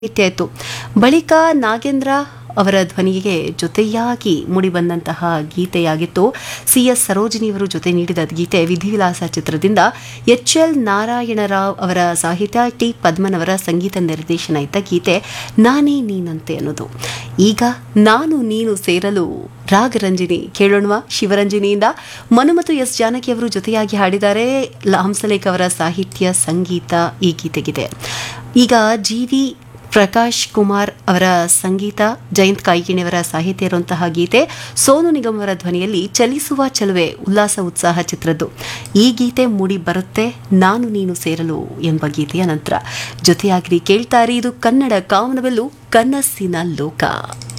ಇತ್ತು ಬಳಿಕ ನಾಗೇಂದ್ರ ಅವರ ಧ್ವನಿಗೆ ಜೊತೆಯಾಗಿ ಮೂಡಿಬಂದಂತಹ ಗೀತೆಯಾಗಿತ್ತು ಸಿ ಎಸ್ ಸರೋಜಿನಿಯವರು ಜೊತೆ ನೀಡಿದ ಗೀತೆ ವಿಧಿವಿಲಾಸ ಚಿತ್ರದಿಂದ ಎಚ್ ಎಲ್ ನಾರಾಯಣರಾವ್ ಅವರ ಸಾಹಿತ್ಯ ಟಿ ಪದ್ಮನ್ ಅವರ ಸಂಗೀತ ನಿರ್ದೇಶನ ಇದ್ದ ಗೀತೆ ನಾನೇ ನೀನಂತೆ ಅನ್ನೋದು ಈಗ ನಾನು ನೀನು ಸೇರಲು ರಾಗರಂಜಿನಿ ಕೇಳೋಣವಾ ಶಿವರಂಜನಿಯಿಂದ ಮನು ಮತ್ತು ಎಸ್ ಜಾನಕಿ ಅವರು ಜೊತೆಯಾಗಿ ಹಾಡಿದ್ದಾರೆ ಲ- ಹಂಸಲೇಖ ಅವರ ಸಾಹಿತ್ಯ ಸಂಗೀತ ಈ ಗೀತೆಗಿದೆ ಈಗ ಜಿ ವಿ ಪ್ರಕಾಶ್ ಕುಮಾರ್ ಅವರ ಸಂಗೀತ ಜಯಂತ್ ಕಾಯ್ಕಿಣಿಯವರ ಸಾಹಿತ್ಯ ಇರುವಂತಹ ಗೀತೆ ಸೋನು ನಿಗಮ್ ಅವರ ಧ್ವನಿಯಲ್ಲಿ ಚಲಿಸುವ ಚಲುವೆ ಉಲ್ಲಾಸ ಉತ್ಸಾಹ ಚಿತ್ರದ್ದು ಈ ಗೀತೆ ಮೂಡಿ ಬರುತ್ತೆ ನಾನು ನೀನು ಸೇರಲು ಎಂಬ ಗೀತೆಯ ನಂತರ ಜೊತೆಯಾಗಿ ಕೇಳ್ತಾರೆ ಇದು ಕನ್ನಡ ಕಾಮನವೆಲ್ಲು ಕನಸಿನ ಲೋಕ